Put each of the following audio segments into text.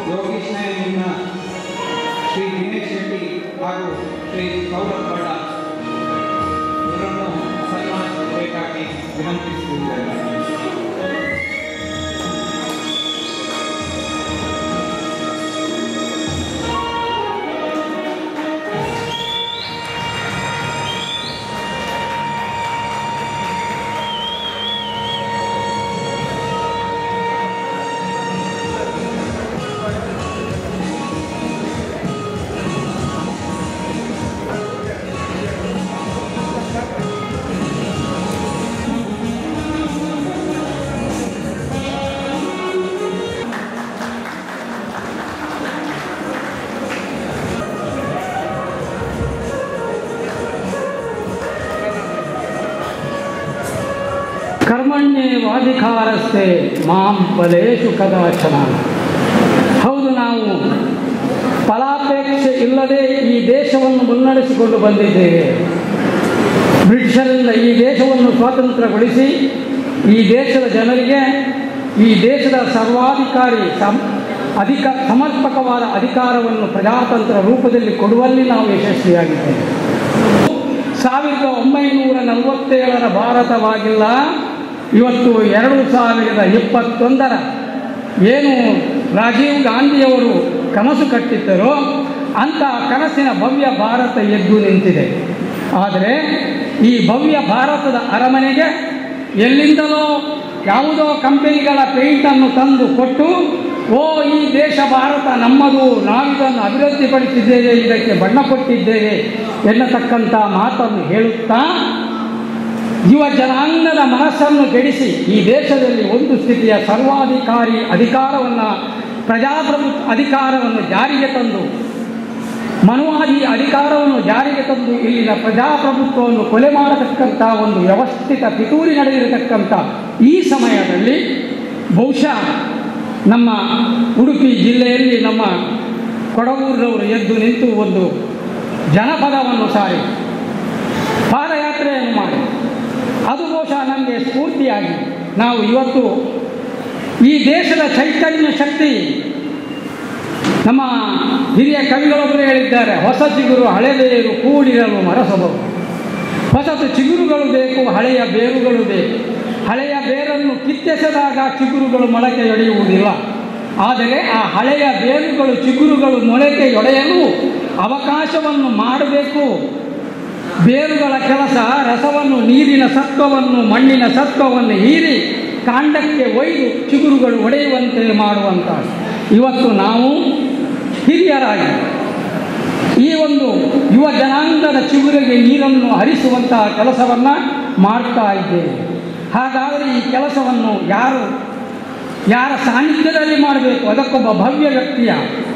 ಯೋಗೀಶ್ ನಾಯಕನ ಶ್ರೀ ದಿನೇಶ್ ಶೆಟ್ಟಿ ಹಾಗೂ ಶ್ರೀ ಸೌರಭ್ ಗೌಡ ಇವರನ್ನು ಸನ್ಮಾನಿಸಬೇಕಾಗಿ ವಿನಂತಿಸುತ್ತಿದ್ದೇವೆ ಕರ್ಮಣ್ಯೇವಾಧಿಕಾರಸ್ಥೆ ಮಾಂ ಫಲೇಶು ಕದಾಚನ ಹೌದು ನಾವು ಫಲಾಪೇಕ್ಷೆ ಇಲ್ಲದೆ ಈ ದೇಶವನ್ನು ಮುನ್ನಡೆಸಿಕೊಂಡು ಬಂದಿದ್ದೇವೆ ಬ್ರಿಟಿಷರಿಂದ ಈ ದೇಶವನ್ನು ಸ್ವಾತಂತ್ರ್ಯಗೊಳಿಸಿ ಈ ದೇಶದ ಜನರಿಗೆ ಈ ದೇಶದ ಸರ್ವಾಧಿಕಾರಿ ಸಂ ಅಧಿಕ ಸಮರ್ಪಕವಾದ ಅಧಿಕಾರವನ್ನು ಪ್ರಜಾತಂತ್ರ ರೂಪದಲ್ಲಿ ಕೊಡುವಲ್ಲಿ ನಾವು ಯಶಸ್ವಿಯಾಗಿದ್ದೇವೆ ಸಾವಿರದ ಒಂಬೈನೂರ ನಲವತ್ತೇಳರ ಭಾರತವಾಗಿಲ್ಲ ಇವತ್ತು ಎರಡು ಸಾವಿರದ ಇಪ್ಪತ್ತೊಂದರ ಏನು ರಾಜೀವ್ ಗಾಂಧಿಯವರು ಕನಸು ಕಟ್ಟಿದ್ದರೋ ಅಂಥ ಕನಸಿನ ಭವ್ಯ ಭಾರತ ಎದ್ದು ನಿಂತಿದೆ ಆದರೆ ಈ ಭವ್ಯ ಭಾರತದ ಅರಮನೆಗೆ ಎಲ್ಲಿಂದಲೋ ಯಾವುದೋ ಕಂಪನಿಗಳ ಪೇಂಟನ್ನು ತಂದು ಕೊಟ್ಟು ಓ ಈ ದೇಶ ಭಾರತ ನಮ್ಮದು ನಾವಿದನ್ನು ಅಭಿವೃದ್ಧಿಪಡಿಸಿದ್ದೇವೆ ಇದಕ್ಕೆ ಬಣ್ಣ ಕೊಟ್ಟಿದ್ದೇವೆ ಎನ್ನತಕ್ಕಂಥ ಮಾತನ್ನು ಹೇಳುತ್ತಾ ಯುವ ಜನಾಂಗದ ಮನಸ್ಸನ್ನು ಕೆಡಿಸಿ ಈ ದೇಶದಲ್ಲಿ ಒಂದು ಸ್ಥಿತಿಯ ಸರ್ವಾಧಿಕಾರಿ ಅಧಿಕಾರವನ್ನು ಪ್ರಜಾಪ್ರಭುತ್ವ ಅಧಿಕಾರವನ್ನು ಜಾರಿಗೆ ತಂದು ಮನುವಾದಿ ಅಧಿಕಾರವನ್ನು ಜಾರಿಗೆ ತಂದು ಇಲ್ಲಿನ ಪ್ರಜಾಪ್ರಭುತ್ವವನ್ನು ಕೊಲೆ ಮಾಡತಕ್ಕಂಥ ಒಂದು ವ್ಯವಸ್ಥಿತ ಪಿತೂರಿ ನಡೆದಿರತಕ್ಕಂಥ ಈ ಸಮಯದಲ್ಲಿ ಬಹುಶಃ ನಮ್ಮ ಉಡುಪಿ ಜಿಲ್ಲೆಯಲ್ಲಿ ನಮ್ಮ ಕೊಡಗೂರಿನವರು ಎದ್ದು ನಿಂತು ಒಂದು ಜನಪದವನ್ನು ಸಾರಿ ಪಾದಯಾತ್ರೆಯನ್ನು ಮಾಡಿ ಅದು ಬಹುಶಃ ನಮಗೆ ಸ್ಫೂರ್ತಿಯಾಗಿ ನಾವು ಇವತ್ತು ಈ ದೇಶದ ಚೈತನ್ಯ ಶಕ್ತಿ ನಮ್ಮ ಹಿರಿಯ ಕವಿಗಳೊಬ್ಬರು ಹೇಳಿದ್ದಾರೆ ಹೊಸ ಚಿಗುರು ಹಳೆ ಬೇರು ಕೂಡಿರಲು ಮರಸಬಹುದು ಹೊಸತು ಚಿಗುರುಗಳು ಬೇಕು ಹಳೆಯ ಬೇರುಗಳು ಬೇಕು ಹಳೆಯ ಬೇರನ್ನು ಕಿತ್ತೆಸೆದಾಗ ಚಿಗುರುಗಳು ಮೊಳಕೆಯೊಡೆಯುವುದಿಲ್ಲ ಆದರೆ ಆ ಹಳೆಯ ಬೇರುಗಳು ಚಿಗುರುಗಳು ಮೊಳಕೆಯೊಡೆಯಲು ಅವಕಾಶವನ್ನು ಮಾಡಬೇಕು ಬೇರುಗಳ ಕೆಲಸ ರಸವನ್ನು ನೀರಿನ ಸತ್ವವನ್ನು ಮಣ್ಣಿನ ಸತ್ವವನ್ನು ಹೀರಿ ಕಾಂಡಕ್ಕೆ ಒಯ್ದು ಚಿಗುರುಗಳು ಒಡೆಯುವಂತೆ ಮಾಡುವಂಥ ಇವತ್ತು ನಾವು ಹಿರಿಯರಾಗಿ ಈ ಒಂದು ಯುವ ಜನಾಂಗದ ಚಿಗುರಿಗೆ ನೀರನ್ನು ಹರಿಸುವಂತಹ ಕೆಲಸವನ್ನು ಮಾಡ್ತಾ ಇದ್ದೇವೆ ಹಾಗಾದರೆ ಈ ಕೆಲಸವನ್ನು ಯಾರು ಯಾರ ಸಾನ್ನಿಧ್ಯದಲ್ಲಿ ಮಾಡಬೇಕು ಅದಕ್ಕೊಬ್ಬ ಭವ್ಯ ವ್ಯಕ್ತಿಯ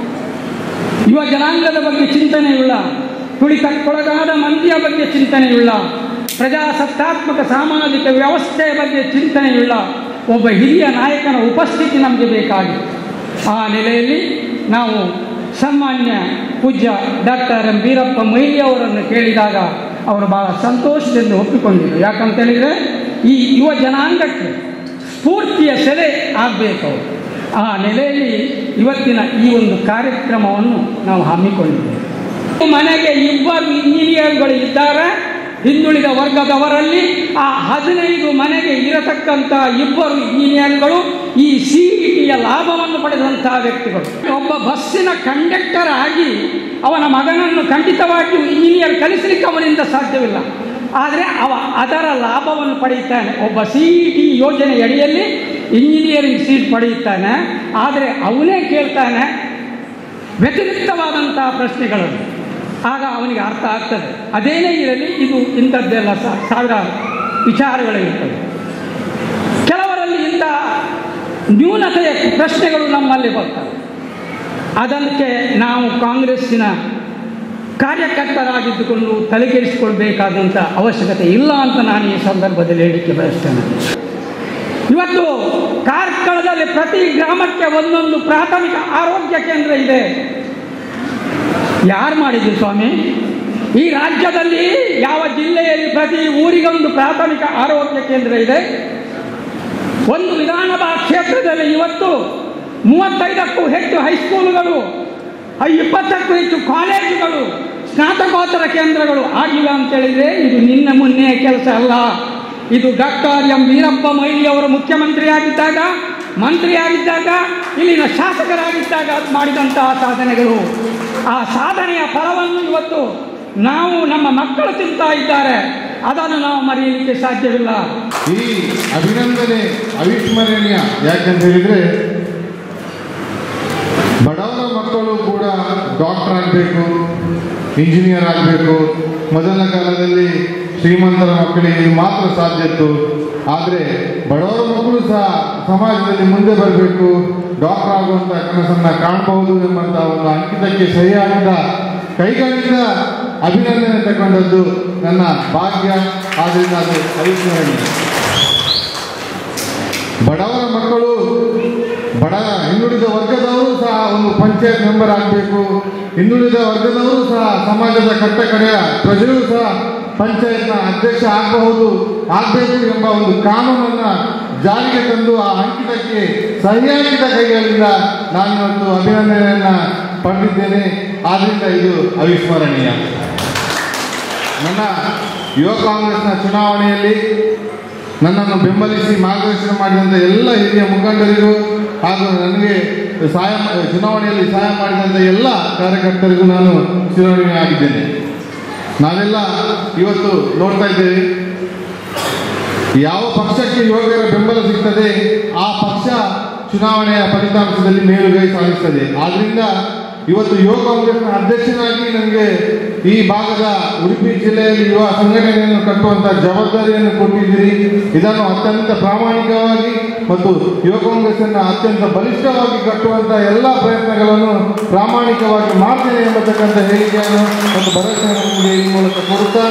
ಯುವ ಜನಾಂಗದ ಬಗ್ಗೆ ಚಿಂತನೆಯುಳ್ಳ ತುಳಿತಕ್ಕೊಳಗಾದ ಮಂದಿಯ ಬಗ್ಗೆ ಚಿಂತನೆಯುಳ್ಳ ಪ್ರಜಾಸತ್ತಾತ್ಮಕ ಸಾಮಾಜಿಕ ವ್ಯವಸ್ಥೆಯ ಬಗ್ಗೆ ಚಿಂತನೆಯುಳ್ಳ ಒಬ್ಬ ಹಿರಿಯ ನಾಯಕನ ಉಪಸ್ಥಿತಿ ನಮಗೆ ಬೇಕಾಗಿದೆ ಆ ನೆಲೆಯಲ್ಲಿ ನಾವು ಸನ್ಮಾನ್ಯ ಪೂಜ್ಯ ಡಾಕ್ಟರ್ ಎಂ ವೀರಪ್ಪ ಮೊಯ್ಲಿ ಅವರನ್ನು ಕೇಳಿದಾಗ ಅವರು ಬಹಳ ಸಂತೋಷದಿಂದ ಒಪ್ಪಿಕೊಂಡಿದ್ದರು ಯಾಕಂತ ಹೇಳಿದರೆ ಈ ಯುವ ಜನಾಂಗಕ್ಕೆ ಸ್ಫೂರ್ತಿಯ ಸೆಲೆ ಆಗಬೇಕು ಅವರು ಆ ನೆಲೆಯಲ್ಲಿ ಇವತ್ತಿನ ಈ ಒಂದು ಕಾರ್ಯಕ್ರಮವನ್ನು ನಾವು ಹಮ್ಮಿಕೊಂಡಿದ್ದೇವೆ ಮನೆಗೆ ಇಬ್ಬರು ಇಂಜಿನಿಯರ್ಗಳು ಇದ್ದಾರೆ ಹಿಂದುಳಿದ ವರ್ಗದವರಲ್ಲಿ ಆ ಹದಿನೈದು ಮನೆಗೆ ಇರತಕ್ಕಂಥ ಇಬ್ಬರು ಇಂಜಿನಿಯರ್ಗಳು ಈ ಸಿ ಇ ಟಿಯ ಲಾಭವನ್ನು ಪಡೆದಂತಹ ವ್ಯಕ್ತಿಗಳು ಒಬ್ಬ ಬಸ್ಸಿನ ಕಂಡಕ್ಟರ್ ಆಗಿ ಅವನ ಮಗನನ್ನು ಖಂಡಿತವಾಗಿಯೂ ಇಂಜಿನಿಯರ್ ಕಲಿಸಲಿಕ್ಕೆ ಅವನಿಂದ ಸಾಧ್ಯವಿಲ್ಲ ಆದರೆ ಅವ ಅದರ ಲಾಭವನ್ನು ಪಡೆಯುತ್ತಾನೆ ಒಬ್ಬ ಸಿ ಇ ಟಿ ಯೋಜನೆ ಅಡಿಯಲ್ಲಿ ಇಂಜಿನಿಯರಿಂಗ್ ಸೀಟ್ ಪಡೆಯುತ್ತಾನೆ ಆದರೆ ಅವನೇ ಕೇಳ್ತಾನೆ ವ್ಯತಿರಿಕ್ತವಾದಂತಹ ಪ್ರಶ್ನೆಗಳನ್ನು ಆಗ ಅವನಿಗೆ ಅರ್ಥ ಆಗ್ತದೆ ಅದೇನೇ ಇರಲಿ ಇದು ಇಂಥದ್ದೆಲ್ಲ ಸಾ- ಸಾವಿರಾರು ವಿಚಾರಗಳಿರ್ತವೆ ಕೆಲವರಲ್ಲಿ ಇಂಥ ನ್ಯೂನತೆಯ ಪ್ರಶ್ನೆಗಳು ನಮ್ಮಲ್ಲಿ ಬರ್ತವೆ ಅದಕ್ಕೆ ನಾವು ಕಾಂಗ್ರೆಸ್ಸಿನ ಕಾರ್ಯಕರ್ತರಾಗಿದ್ದುಕೊಂಡು ತಲೆಕೆಡಿಸಿಕೊಳ್ಬೇಕಾದಂಥ ಅವಶ್ಯಕತೆ ಇಲ್ಲ ಅಂತ ನಾನು ಈ ಸಂದರ್ಭದಲ್ಲಿ ಹೇಳಲಿಕ್ಕೆ ಬಯಸ್ತೇನೆ ಇವತ್ತು ಕಾರ್ಕಳದಲ್ಲಿ ಪ್ರತಿ ಗ್ರಾಮಕ್ಕೆ ಒಂದೊಂದು ಪ್ರಾಥಮಿಕ ಆರೋಗ್ಯ ಕೇಂದ್ರ ಇದೆ ಯಾರು ಮಾಡಿದ್ರು ಸ್ವಾಮಿ ಈ ರಾಜ್ಯದಲ್ಲಿ ಯಾವ ಜಿಲ್ಲೆಯಲ್ಲಿ ಪ್ರತಿ ಊರಿಗೊಂದು ಪ್ರಾಥಮಿಕ ಆರೋಗ್ಯ ಕೇಂದ್ರ ಇದೆ ಒಂದು ವಿಧಾನಸಭಾ ಕ್ಷೇತ್ರದಲ್ಲಿ ಇವತ್ತು ಮೂವತ್ತೈದಕ್ಕೂ ಹೆಚ್ಚು ಹೈಸ್ಕೂಲುಗಳು ಐ- ಇಪ್ಪತ್ತಕ್ಕೂ ಹೆಚ್ಚು ಕಾಲೇಜುಗಳು ಸ್ನಾತಕೋತ್ತರ ಕೇಂದ್ರಗಳು ಆಗಿಲ್ಲ ಅಂತೇಳಿದರೆ ಇದು ನಿನ್ನ ಮುನ್ನೆ ಕೆಲಸ ಅಲ್ಲ ಇದು ಡಾಕ್ಟರ್ ಎಂ ವೀರಪ್ಪ ಮೊಯ್ಲಿ ಅವರು ಮುಖ್ಯಮಂತ್ರಿಯಾಗಿದ್ದಾಗ ಮಂತ್ರಿಯಾಗಿದ್ದಾಗ ಇಲ್ಲಿನ ಶಾಸಕರಾಗಿದ್ದಾಗ ಮಾಡಿದಂತಹ ಸಾಧನೆಗಳು ಆ ಸಾಧನೆಯ ಫಲವನ್ನು ಇವತ್ತು ನಾವು ನಮ್ಮ ಮಕ್ಕಳು ತಿಂತಾ ಇದ್ದಾರೆ ಅದನ್ನು ನಾವು ಮರೆಯಲಿಕ್ಕೆ ಸಾಧ್ಯವಿಲ್ಲ ಈ ಅಭಿನಂದನೆ ಅವಿಸ್ಮರಣೀಯ ಯಾಕಂತ ಹೇಳಿದ್ರೆ ಬಡವರ ಮಕ್ಕಳು ಕೂಡ ಡಾಕ್ಟರ್ ಆಗಬೇಕು ಇಂಜಿನಿಯರ್ ಆಗಬೇಕು ಮೊದಲ ಕಾಲದಲ್ಲಿ ಶ್ರೀಮಂತರ ಮಕ್ಕಳಿಗೆ ಇದು ಮಾತ್ರ ಸಾಧ್ಯ ಇತ್ತು ಆದರೆ ಬಡವರ ಮಕ್ಕಳು ಸಹ ಸಮಾಜದಲ್ಲಿ ಮುಂದೆ ಬರಬೇಕು ಡಾಕ್ಟರ್ ಆಗುವಂಥ ಕನಸನ್ನು ಕಾಣಬಹುದು ಎಂಬಂಥ ಒಂದು ಅಂಕಿತಕ್ಕೆ ಸರಿಯಾದ ಕೈಗಳಿಂದ ಅಭಿನಂದನೆ ತಗೊಂಡದ್ದು ನನ್ನ ಭಾಗ್ಯ ಆದ್ದರಿಂದ ಅದು ಅವಿಸ್ಮರಣೀಯ ಬಡವರ ಮಕ್ಕಳು ಬಡ ಹಿಂದುಳಿದ ವರ್ಗದವರು ಸಹ ಒಂದು ಪಂಚಾಯತ್ ಮೆಂಬರ್ ಆಗಬೇಕು ಹಿಂದುಳಿದ ವರ್ಗದವರು ಸಹ ಸಮಾಜದ ಕಟ್ಟ ಕಡೆಯ ಪ್ರಜೆಯೂ ಸಹ ಪಂಚಾಯತ್ನ ಅಧ್ಯಕ್ಷ ಆಗಬಹುದು ಆಗಬೇಕು ಎಂಬ ಒಂದು ಕಾನೂನನ್ನು ಜಾರಿಗೆ ತಂದು ಆ ಅಂಕಿತಕ್ಕೆ ಸರಿಯಾಗಿದ್ದ ಕೈಗಳಿಂದ ನಾನು ಇವತ್ತು ಅಭಿನಂದನೆಯನ್ನು ಪಡೆದಿದ್ದೇನೆ ಆದ್ದರಿಂದ ಇದು ಅವಿಸ್ಮರಣೀಯ ನನ್ನ ಯುವ ಕಾಂಗ್ರೆಸ್ನ ಚುನಾವಣೆಯಲ್ಲಿ ನನ್ನನ್ನು ಬೆಂಬಲಿಸಿ ಮಾರ್ಗದರ್ಶನ ಮಾಡಿದಂಥ ಎಲ್ಲ ಹಿರಿಯ ಮುಖಂಡರಿಗೂ ಹಾಗೂ ನನಗೆ ಸಹಾಯ ಮಾ- ಚುನಾವಣೆಯಲ್ಲಿ ಸಹಾಯ ಮಾಡಿದಂಥ ಎಲ್ಲ ಕಾರ್ಯಕರ್ತರಿಗೂ ನಾನು ಚಿರಋಣಿ ಆಗಿದ್ದೇನೆ ನಾವೆಲ್ಲ ಇವತ್ತು ನೋಡ್ತಾ ಇದ್ದೇವೆ ಯಾವ ಪಕ್ಷಕ್ಕೆ ಯುವಕರ ಬೆಂಬಲ ಸಿಗ್ತದೆ ಆ ಪಕ್ಷ ಚುನಾವಣೆಯ ಫಲಿತಾಂಶದಲ್ಲಿ ಮೇಲುಗೈ ಸಾಧಿಸ್ತದೆ ಆದ್ರಿಂದ ಇವತ್ತು ಯುವ ಕಾಂಗ್ರೆಸ್ನ ಅಧ್ಯಕ್ಷನಾಗಿ ನನಗೆ ಈ ಭಾಗದ ಉಡುಪಿ ಜಿಲ್ಲೆಯಲ್ಲಿ ಯುವ ಸಂಘಟನೆಯನ್ನು ಕಟ್ಟುವಂತ ಜವಾಬ್ದಾರಿಯನ್ನು ಕೊಟ್ಟಿದ್ದೀರಿ ಇದನ್ನು ಅತ್ಯಂತ ಪ್ರಾಮಾಣಿಕವಾಗಿ ಮತ್ತು ಯುವ ಕಾಂಗ್ರೆಸ್ ಅನ್ನು ಅತ್ಯಂತ ಬಲಿಷ್ಠವಾಗಿ ಕಟ್ಟುವಂತ ಎಲ್ಲ ಪ್ರಯತ್ನಗಳನ್ನು ಪ್ರಾಮಾಣಿಕವಾಗಿ ಮಾಡ್ತೇನೆ ಎಂಬತಕ್ಕಂಥ ಹೇಳಿಕೆಯನ್ನು ಮತ್ತು ಭರವಸೆಯನ್ನು ನಿಮಗೆ ಈ ಮೂಲಕ ಕೊಡುತ್ತಾ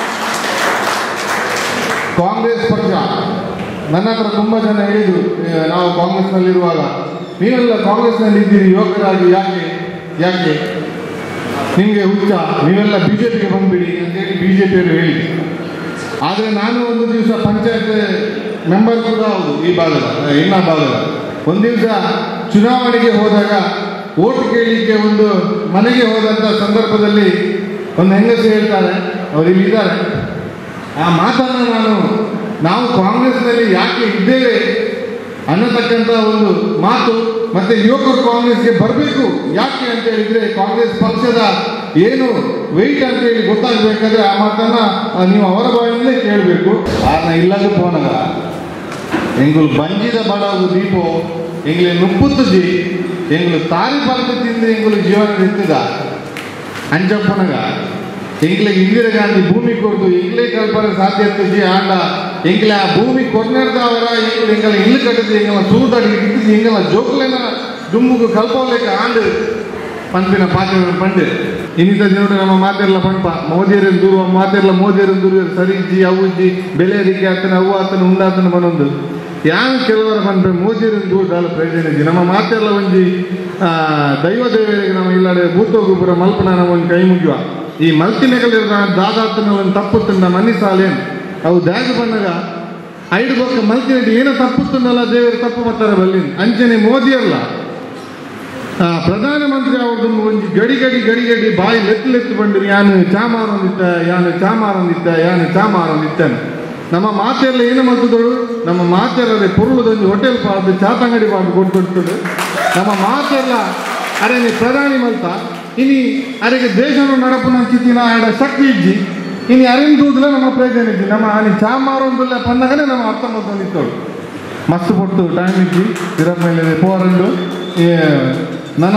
ಕಾಂಗ್ರೆಸ್ ಪಕ್ಷ ನನ್ನ ಹತ್ರ ತುಂಬ ಜನ ಹೇಳಿದರು "ಏ, ನಾವು ಕಾಂಗ್ರೆಸ್ನಲ್ಲಿರುವಾಗ ನೀವೆಲ್ಲ ಕಾಂಗ್ರೆಸ್ನಲ್ಲಿ ಇದ್ದೀರಿ ಯುವಕರಾಗಿ ಯಾಕೆ ಯಾಕೆ ನಿಮಗೆ ಹುಚ್ಚ ನೀವೆಲ್ಲ ಬಿ ಜೆ ಪಿಗೆ ಬಂದ್ಬಿಡಿ ಅಂತೇಳಿ ಬಿ ಜೆ ಪಿಯವರು ಹೇಳಿದ್ರು ಆದರೆ ನಾನು ಒಂದು ದಿವಸ ಪಂಚಾಯತ್ ಮೆಂಬರ್ ಕೂಡ ಹೌದು ಈ ಭಾಗದ ಇನ್ನ ಭಾಗದ ಒಂದು ದಿವಸ ಚುನಾವಣೆಗೆ ಹೋದಾಗ ಓಟ್ ಕೇಳಲಿಕ್ಕೆ ಒಂದು ಮನೆಗೆ ಹೋದಂಥ ಸಂದರ್ಭದಲ್ಲಿ ಒಂದು ಹೆಂಗಸು ಹೇಳ್ತಾರೆ ಅವರು ಇಲ್ಲಿ ಇದ್ದಾರೆ ಆ ಮಾತನ್ನು ನಾನು ನಾವು ಕಾಂಗ್ರೆಸ್ನಲ್ಲಿ ಯಾಕೆ ಇದ್ದೇವೆ ಅನ್ನತಕ್ಕಂಥ ಒಂದು ಮಾತು ಮತ್ತೆ ಯುವಕರು ಕಾಂಗ್ರೆಸ್ಗೆ ಬರಬೇಕು ಯಾಕೆ ಅಂತ ಹೇಳಿದ್ರೆ ಕಾಂಗ್ರೆಸ್ ಪಕ್ಷದ ಏನು ವೆಯ್ಟ್ ಅಂತ ಹೇಳಿ ಗೊತ್ತಾಗಬೇಕಾದ್ರೆ ಆ ಮಾತನ್ನ ಆ, ನೀವು ಅವರ ಬಾಯಿಂದಲೇ ಕೇಳಬೇಕು ಆನ ಇಲ್ಲದ ಪೋನಗ ಎಂಗುಲು ಬಂಜಿದ ಬಡವು ದೀಪೋ ಎಂಗ್ಲೆ ನುಪ್ಪುತ್ತುಜಿ ಎಂಗುಲು ತಾರಿ ಪಲ್ಕ ತಿಂದು ಎಂಗುಲು ಜೀವನ ನಿಂತಿದ ಅಂಜಪ್ಪನಗ ಎಂಗ್ಲೆ ಇಂದಿರಾ ಗಾಂಧಿ ಭೂಮಿ ಕೊಡ್ದು ಎಂಗ್ಲೆ ಕಲ್ಪನೆ ಸಾಧ್ಯತೆ ಜಿ ಆಂಡ ಎಂಗ್ಲೆ ಆ ಭೂಮಿ ಕೊರ್ನೆಡ್ದವರ ಎಂಗ್ಲು ಎಂಗಲ ಇಲ್ಲು ಕಟ್ಟಿದ್ದು ಎಂಗಲ ತೂದಾಡಿ ಇಟ್ಟಿದ್ದು ಎಂಗಲ ಜೋಕುಲೆನ ದುಮ್ಮುಗು ಕಲ್ಪವಲೇಕ ಆಂಡು ಪಂಪಿನ ಪಾತ್ರ ಪಂಡು ಇನ್ನಿತ ದಿನೋಡು ನಮ್ಮ ಮಾತೆಲ್ಲ ಪಂಪ ಮೋದಿಯರನ್ನು ದೂರುವ ಮಾತೆಲ್ಲ ಮೋದಿಯರನ್ನು ದೂರ ಸರಿಜಿ ಅವುಜ್ಜಿ ಬೆಲೆ ಅದಕ್ಕೆ ಆತನ ಅವು ಆತನ ಉಂಡಾತನ ಬನ್ನೊಂದು ಯಾನ್ ಕೆಲವರ ಪಂಪೆ ಮೋದಿಯರನ್ನು ದೂರ ದಾಲ ಪ್ರಯೋಜನ ಇಜ್ಜಿ ನಮ್ಮ ಮಾತೆಲ್ಲ ಒಂಜಿ ಆ, ದೈವ ದೇವರಿಗೆ ನಮ್ಮ ಇಲ್ಲಡೆ ಭೂತ ಗೊಬ್ಬರ ಮಲ್ಪನ ನಾವು ಒಂದು ಕೈ ಮುಗಿಯುವ ಈ ಮಲ್ತಿನೆಗಳಿರೋ ದಾದಾತನ ಒಂದು ತಪ್ಪುತ್ತಂಡ ಮನ್ನಿಸಾಲೇನು ಅವು ದ್ಯಾಗ ಬಂದಾಗ ಐದು ಬೊಕ್ಕ ಮಲ್ತಿನಡಿ ಏನೋ ತಪ್ಪುತ್ತಂಡಲ್ಲ ದೇವರು ತಪ್ಪು ಮಾಡ್ತಾರೆ ಬಲ್ಲಿನ ಅಂಚನೆ ಮೋದಿ ಅಲ್ಲ ಆ, ಪ್ರಧಾನಮಂತ್ರಿ ಅವ್ರದ್ದು ಒಂದು ಗಡಿ ಗಡಿ ಗಡಿ ಗಡಿ ಬಾಯಿ ಲೆತ್ತು ಲೆತ್ತು ಬಂದಿರಿ ಯಾನು ಚಾಮಾರೊಂದಿತ್ತ ಯಾನು ಚಾಮಾರೊಂದಿತ್ತ ಯಾನು ಚಾಮಾರೊಂದಿತ್ತನು ನಮ್ಮ ಮಾತೆಲ್ಲ ಏನು ಮಾಡ್ತಿದ್ದಳು ನಮ್ಮ ಮಾತೆಲ್ಲದೆ ಪುರುಳದೊಂದು ಹೋಟೆಲ್ ಪಾಡ್ದು ಚಾತಂಗಡಿ ಪಾಡ್ದು ಕೊಟ್ಟು ನಮ್ಮ ಮಾತೆಲ್ಲ ಅರೆ ನೀ ಪ್ರಧಾನಿ ಮಲ್ತ ಇನಿ ಅರೆಗೆ ದೇಶನು ನಡಪುನ ಚಿತ್ತಿನ ಆಡ ಶಕ್ತಿ ಇಜ್ಜಿ ಇನಿ ಅರಿನ್ ದೂದ್ಲ ನಮ್ಮ ಪ್ರಯೋಜನ ಇಜ್ಜಿ ನಮ್ಮ ಅನಿ ಚಾಮಾರೊಂದುಲ್ಲ ಪನ್ನಗನೆ ನಮ್ಮ ಅರ್ಥ ಮಾಡ್ಕೊಂಡಿತ್ತಳು ಮಸ್ತ್ ಪೊಟ್ಟು ಟೈಮ್ ಇಜ್ಜಿ ಇರ ಮೇಲೆ ಪೋರಂಡು ಏ, ನನ್ನ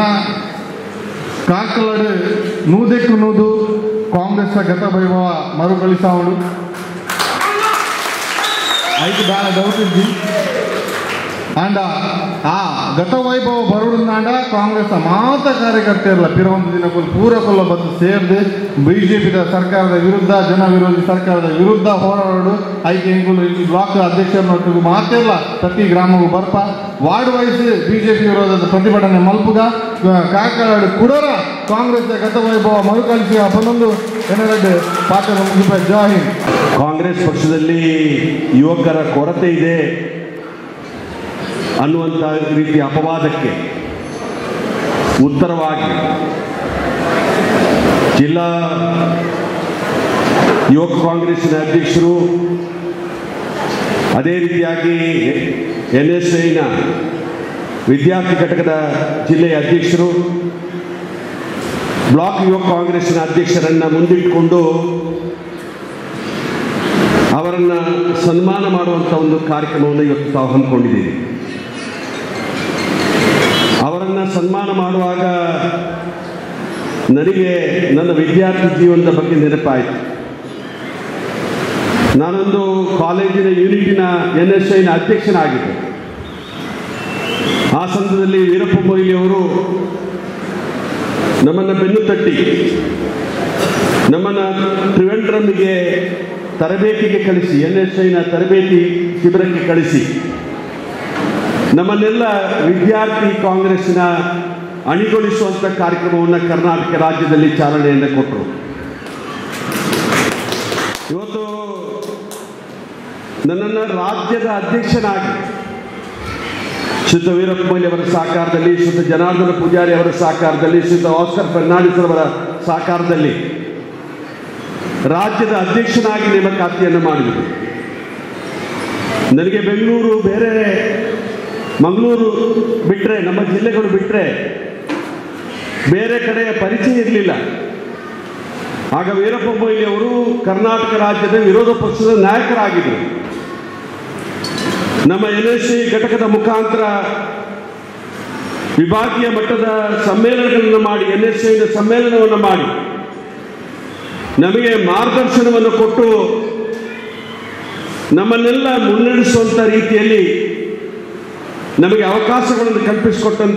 ಕಾಕಲಡು ನೂದೆಕ್ಕು ನೂದು ಕಾಂಗ್ರೆಸ್ ಗತ ವೈಭವ ಮರುಕಳಿಸಾವಳು ಐದು ಬೇಡ ಡೌಟ್ ಇದ್ದಿ ಅಂಡ ಆ ಗತ ವೈಭವ ಬರುವುದಾಂಡ ಕಾಂಗ್ರೆಸ್ ಮಾತ ಕಾರ್ಯಕರ್ತೆ ಇರಲ್ಲ ಪಿರ ಒಂದು ದಿನ ಕೊಲ್ ಪೂರ ಕೊಲ್ಲ ಬಂದು ಸೇರ್ದು ಬಿಜೆಪಿದ ಸರ್ಕಾರದ ವಿರುದ್ಧ ಜನ ವಿರೋಧಿ ಸರ್ಕಾರದ ವಿರುದ್ಧ ಹೋರಾಡು ಐಕೆ ಎಂಗುಲು ಈ ಬ್ಲಾಕ್ ಅಧ್ಯಕ್ಷರನ್ನೊಟ್ಟಿಗೂ ಮಾತೆಲ್ಲ ಪ್ರತಿ ಗ್ರಾಮಗೂ ಬರ್ಪ ವಾರ್ಡ್ ವೈಸ್ ಬಿಜೆಪಿ ವಿರೋಧದ ಪ್ರತಿಭಟನೆ ಮಲ್ಪುಗ ಕಾಕನಾಡು ಕುಡರ ಕಾಂಗ್ರೆಸ್ ಗತ ವೈಭವ ಮರುಕಳಿಸಿ ಹನ್ನೊಂದು ಎನ್ನೆರಡು ಪಾತ್ರ ಮುಗಿಪ ಜೈ ಹಿಂದ್ ಕಾಂಗ್ರೆಸ್ ಪಕ್ಷದಲ್ಲಿ ಯುವಕರ ಕೊರತೆ ಇದೆ ಅನ್ನುವಂಥ ರೀತಿಯ ಅಪವಾದಕ್ಕೆ ಉತ್ತರವಾಗಿ ಜಿಲ್ಲಾ ಯುವಕ ಕಾಂಗ್ರೆಸ್ಸಿನ ಅಧ್ಯಕ್ಷರು ಅದೇ ರೀತಿಯಾಗಿ ಎನ್ ಎಸ್ ಐನ ವಿದ್ಯಾರ್ಥಿ ಘಟಕದ ಜಿಲ್ಲೆಯ ಅಧ್ಯಕ್ಷರು ಬ್ಲಾಕ್ ಯುವಕ ಕಾಂಗ್ರೆಸ್ಸಿನ ಅಧ್ಯಕ್ಷರನ್ನ ಮುಂದಿಟ್ಟುಕೊಂಡು ಅವರನ್ನು ಸನ್ಮಾನ ಮಾಡುವಂಥ ಒಂದು ಕಾರ್ಯಕ್ರಮವನ್ನು ಇವತ್ತು ತಾವು ಹಮ್ಮಿಕೊಂಡಿದ್ದೀವಿ ಅವರನ್ನು ಸನ್ಮಾನ ಮಾಡುವಾಗ ನನಗೆ ನನ್ನ ವಿದ್ಯಾರ್ಥಿ ಜೀವನದ ಬಗ್ಗೆ ನೆನಪಾಯಿತು ನಾನೊಂದು ಕಾಲೇಜಿನ ಯೂನಿಟಿನ ಎನ್ ಎಸ್ ಐನ ಅಧ್ಯಕ್ಷನಾಗಿದ್ದೆ ಆ ಸಂದರ್ಭದಲ್ಲಿ ವೀರಪ್ಪ ಮೊಯ್ಲಿ ಅವರು ನಮ್ಮನ್ನು ಬೆನ್ನು ತಟ್ಟಿ ನಮ್ಮನ್ನು ತ್ರಿವೆಂಡ್ರಮ್ಗೆ ತರಬೇತಿಗೆ ಕಳಿಸಿ ಎನ್ ಎಸ್ ಐನ ತರಬೇತಿ ಶಿಬಿರಕ್ಕೆ ಕಳಿಸಿ ನಮ್ಮನ್ನೆಲ್ಲ ವಿದ್ಯಾರ್ಥಿ ಕಾಂಗ್ರೆಸ್ಸಿನ ಅಣಿಗೊಳಿಸುವಂಥ ಕಾರ್ಯಕ್ರಮವನ್ನು ಕರ್ನಾಟಕ ರಾಜ್ಯದಲ್ಲಿ ಚಾಲನೆಯನ್ನು ಕೊಟ್ಟರು ಇವತ್ತು ನನ್ನನ್ನು ರಾಜ್ಯದ ಅಧ್ಯಕ್ಷನಾಗಿ ಶ್ರೀತ ವೀರಪ್ಪ ಮೊಯ್ಲಿ ಅವರ ಸಹಕಾರದಲ್ಲಿ ಶ್ರೀತ ಜನಾರ್ದನ ಪೂಜಾರಿ ಅವರ ಸಹಕಾರದಲ್ಲಿ ಶ್ರೀತ ಆಸ್ಕರ್ ಫರ್ನಾಂಡಿಸ್ ಅವರ ಸಹಕಾರದಲ್ಲಿ ರಾಜ್ಯದ ಅಧ್ಯಕ್ಷನಾಗಿ ನೇಮಕಾತಿಯನ್ನು ಮಾಡಿದರು ನನಗೆ ಬೆಂಗಳೂರು ಬೇರೆ ಮಂಗಳೂರು ಬಿಟ್ಟರೆ ನಮ್ಮ ಜಿಲ್ಲೆಗಳು ಬಿಟ್ಟರೆ ಬೇರೆ ಕಡೆಯ ಪರಿಚಯ ಇರಲಿಲ್ಲ ಆಗ ವೀರಪ್ಪ ಮೊಯ್ಲಿ ಅವರು ಕರ್ನಾಟಕ ರಾಜ್ಯದ ವಿರೋಧ ಪಕ್ಷದ ನಾಯಕರಾಗಿದ್ದರು ನಮ್ಮ ಎನ್ ಎಸ್ ಸಿ ಘಟಕದ ಮುಖಾಂತರ ವಿಭಾಗೀಯ ಮಟ್ಟದ ಸಮ್ಮೇಳನಗಳನ್ನು ಮಾಡಿ ಎನ್ ಎಸ್ ಐನ ಸಮ್ಮೇಳನವನ್ನು ಮಾಡಿ ನಮಗೆ ಮಾರ್ಗದರ್ಶನವನ್ನು ಕೊಟ್ಟು ನಮ್ಮನ್ನೆಲ್ಲ ಮುನ್ನಡೆಸುವಂಥ ರೀತಿಯಲ್ಲಿ ನಮಗೆ ಅವಕಾಶಗಳನ್ನು ಕಲ್ಪಿಸಿಕೊಟ್ಟಂಥ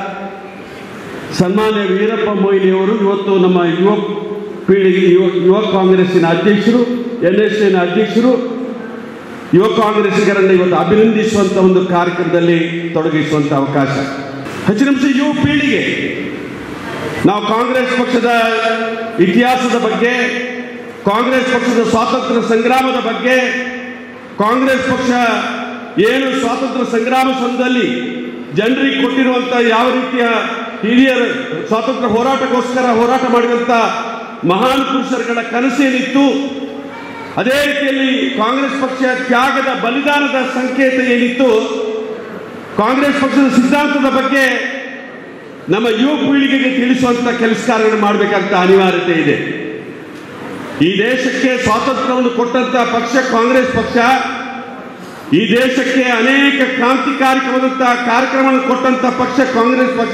ಸನ್ಮಾನ್ಯ ವೀರಪ್ಪ ಮೊಯ್ಲಿಯವರು ಇವತ್ತು ನಮ್ಮ ಯುವ ಪೀಳಿಗೆ ಯುವ ಯುವ ಕಾಂಗ್ರೆಸ್ಸಿನ ಅಧ್ಯಕ್ಷರು ಎನ್ ಎಸ್ ಎನ ಅಧ್ಯಕ್ಷರು ಯುವ ಕಾಂಗ್ರೆಸ್ಸಿಗರನ್ನು ಇವತ್ತು ಅಭಿನಂದಿಸುವಂಥ ಒಂದು ಕಾರ್ಯಕ್ರಮದಲ್ಲಿ ತೊಡಗಿಸುವಂಥ ಅವಕಾಶ ಹೆಚ್ಚಿನ ಅಂಶ ಯುವ ಪೀಳಿಗೆ ನಾವು ಕಾಂಗ್ರೆಸ್ ಪಕ್ಷದ ಇತಿಹಾಸದ ಬಗ್ಗೆ ಕಾಂಗ್ರೆಸ್ ಪಕ್ಷದ ಸ್ವಾತಂತ್ರ್ಯ ಸಂಗ್ರಾಮದ ಬಗ್ಗೆ ಕಾಂಗ್ರೆಸ್ ಪಕ್ಷ ಏನು ಸ್ವಾತಂತ್ರ್ಯ ಸಂಗ್ರಾಮ ಸಮಯದಲ್ಲಿ ಜನರಿಗೆ ಕೊಟ್ಟಿರುವಂಥ ಯಾವ ರೀತಿಯ ಹಿರಿಯರು ಸ್ವಾತಂತ್ರ್ಯ ಹೋರಾಟಕ್ಕೋಸ್ಕರ ಹೋರಾಟ ಮಾಡಿದಂಥ ಮಹಾನ್ ಪುರುಷರುಗಳ ಕನಸೇನಿತ್ತು ಅದೇ ರೀತಿಯಲ್ಲಿ ಕಾಂಗ್ರೆಸ್ ಪಕ್ಷ ತ್ಯಾಗದ ಬಲಿದಾನದ ಸಂಕೇತ ಏನಿತ್ತು ಕಾಂಗ್ರೆಸ್ ಪಕ್ಷದ ಸಿದ್ಧಾಂತದ ಬಗ್ಗೆ ನಮ್ಮ ಯುವ ಪೀಳಿಗೆಗೆ ತಿಳಿಸುವಂತ ಕೆಲಸ ಕಾರ್ಯಗಳನ್ನು ಮಾಡಬೇಕಂತ ಅನಿವಾರ್ಯತೆ ಇದೆ ಈ ದೇಶಕ್ಕೆ ಸ್ವಾತಂತ್ರ್ಯವನ್ನು ಕೊಟ್ಟಂತ ಪಕ್ಷ ಕಾಂಗ್ರೆಸ್ ಪಕ್ಷ ಈ ದೇಶಕ್ಕೆ ಅನೇಕ ಕ್ರಾಂತಿಕಾರಿಕವಾದಂತಹ ಕಾರ್ಯಕ್ರಮವನ್ನು ಕೊಟ್ಟಂತ ಪಕ್ಷ ಕಾಂಗ್ರೆಸ್ ಪಕ್ಷ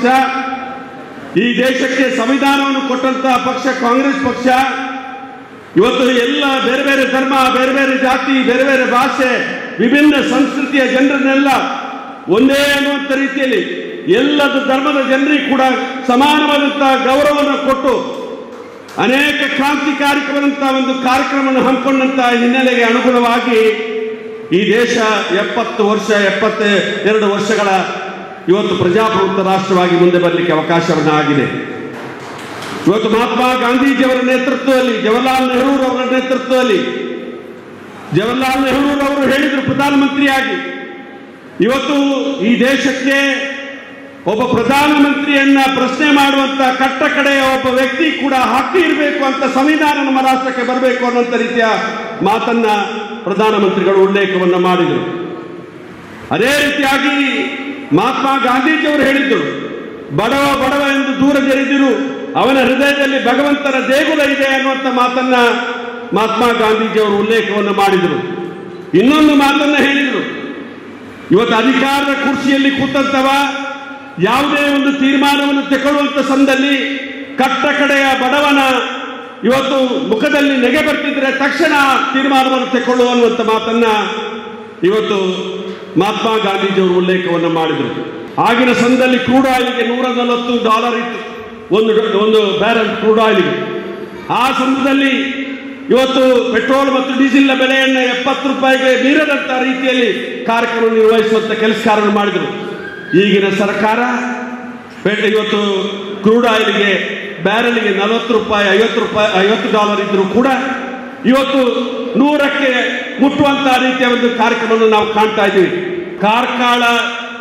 ಈ ದೇಶಕ್ಕೆ ಸಂವಿಧಾನವನ್ನು ಕೊಟ್ಟಂತಹ ಪಕ್ಷ ಕಾಂಗ್ರೆಸ್ ಪಕ್ಷ ಇವತ್ತು ಎಲ್ಲ ಬೇರೆ ಬೇರೆ ಧರ್ಮ ಬೇರೆ ಬೇರೆ ಜಾತಿ ಬೇರೆ ಬೇರೆ ಭಾಷೆ ವಿಭಿನ್ನ ಸಂಸ್ಕೃತಿಯ ಜನರನ್ನೆಲ್ಲ ಒಂದೇ ಅನ್ನುವಂಥ ರೀತಿಯಲ್ಲಿ ಎಲ್ಲದ ಧರ್ಮದ ಜನರಿಗೆ ಕೂಡ ಸಮಾನವಾದಂತಹ ಗೌರವವನ್ನು ಕೊಟ್ಟು ಅನೇಕ ಕ್ರಾಂತಿಕಾರಿಕವಾದಂತಹ ಒಂದು ಕಾರ್ಯಕ್ರಮವನ್ನು ಹಮ್ಮಿಕೊಂಡಂತಹ ಹಿನ್ನೆಲೆಗೆ ಅನುಗುಣವಾಗಿ ಈ ದೇಶ ಎಪ್ಪತ್ತು ವರ್ಷ ಎಪ್ಪತ್ತ ಎರಡು ವರ್ಷಗಳ ಇವತ್ತು ಪ್ರಜಾಪ್ರಭುತ್ವ ರಾಷ್ಟ್ರವಾಗಿ ಮುಂದೆ ಬರಲಿಕ್ಕೆ ಅವಕಾಶವನ್ನು ಆಗಿದೆ ಇವತ್ತು ಮಹಾತ್ಮ ಗಾಂಧೀಜಿಯವರ ನೇತೃತ್ವದಲ್ಲಿ ಜವಾಹರ್ಲಾಲ್ ನೆಹರು ಅವರ ನೇತೃತ್ವದಲ್ಲಿ ಜವಾಹರ್ಲಾಲ್ ನೆಹರು ಅವರು ಹೇಳಿದರು ಪ್ರಧಾನಮಂತ್ರಿಯಾಗಿ ಇವತ್ತು ಈ ದೇಶಕ್ಕೆ ಒಬ್ಬ ಪ್ರಧಾನಮಂತ್ರಿಯನ್ನ ಪ್ರಶ್ನೆ ಮಾಡುವಂತ ಕಟ್ಟ ಕಡೆಯ ಒಬ್ಬ ವ್ಯಕ್ತಿ ಕೂಡ ಹಕ್ಕು ಇರಬೇಕು ಅಂತ ಸಂವಿಧಾನ ನಮ್ಮ ರಾಷ್ಟ್ರಕ್ಕೆ ಬರಬೇಕು ಅನ್ನುವಂಥ ರೀತಿಯ ಮಾತನ್ನ ಪ್ರಧಾನಮಂತ್ರಿಗಳು ಉಲ್ಲೇಖವನ್ನು ಮಾಡಿದರು ಅದೇ ರೀತಿಯಾಗಿ ಮಹಾತ್ಮ ಗಾಂಧೀಜಿಯವರು ಹೇಳಿದ್ದರು ಬಡವ ಬಡವ ಎಂದು ದೂರ ಜರಿದಿರು ಅವನ ಹೃದಯದಲ್ಲಿ ಭಗವಂತನ ದೇಗುಲ ಇದೆ ಅನ್ನುವಂಥ ಮಾತನ್ನ ಮಹಾತ್ಮ ಗಾಂಧೀಜಿಯವರು ಉಲ್ಲೇಖವನ್ನು ಮಾಡಿದರು ಇನ್ನೊಂದು ಮಾತನ್ನ ಹೇಳಿದರು ಇವತ್ತು ಅಧಿಕಾರದ ಕುರ್ಚಿಯಲ್ಲಿ ಕೂತಂತವ ಯಾವುದೇ ಒಂದು ತೀರ್ಮಾನವನ್ನು ತಗೊಳ್ಳುವಂತ ಸಂದಲ್ಲಿ ಕಟ್ಟ ಕಡೆಯ ಬಡವನ ಇವತ್ತು ಮುಖದಲ್ಲಿ ನೆಗೆ ಬರ್ತಿದ್ರೆ ತಕ್ಷಣ ತೀರ್ಮಾನವನ್ನು ತಗೊಳ್ಳುವ ಅನ್ನುವಂಥ ಮಾತನ್ನ ಇವತ್ತು ಮಹಾತ್ಮ ಗಾಂಧೀಜಿಯವರು ಉಲ್ಲೇಖವನ್ನು ಮಾಡಿದರು ಆಗಿನ ಸಂದಲ್ಲಿ ಕ್ರೂಡ್ ಆಯಿಲ್ಗೆ ನೂರ ನಲವತ್ತು ಡಾಲರ್ ಇತ್ತು ಒಂದು ಒಂದು ಬ್ಯಾರಲ್ ಕ್ರೂಡ್ ಆಯಿಲ್ಗೆ ಆ ಸಂದರ್ಭದಲ್ಲಿ ಇವತ್ತು ಪೆಟ್ರೋಲ್ ಮತ್ತು ಡೀಸೆಲ್ನ ಬೆಲೆಯನ್ನು ಎಪ್ಪತ್ತು ರೂಪಾಯಿಗೆ ಮೀರದಂತ ರೀತಿಯಲ್ಲಿ ಕಾರ್ಯಕ್ರಮ ನಿರ್ವಹಿಸುವಂತ ಕೆಲಸ ಕಾರ್ಯ ಮಾಡಿದರು ಈಗಿನ ಸರ್ಕಾರ ಪೆಟ್- ಇವತ್ತು ಕ್ರೂಡ್ ಆಯಿಲ್ಗೆ ಬ್ಯಾರಲ್ಗೆ ನಲವತ್ತು ರೂಪಾಯಿ ಐವತ್ತು ರೂಪಾಯಿ ಐವತ್ತು ಡಾಲರ್ ಇದ್ರೂ ಕೂಡ ಇವತ್ತು ನೂರಕ್ಕೆ ಮುಟ್ಟುವಂತಹ ರೀತಿಯ ಒಂದು ಕಾರ್ಯಕ್ರಮವನ್ನು ನಾವು ಕಾಣ್ತಾ ಇದ್ದೀವಿ ಕಾರ್ಕಳ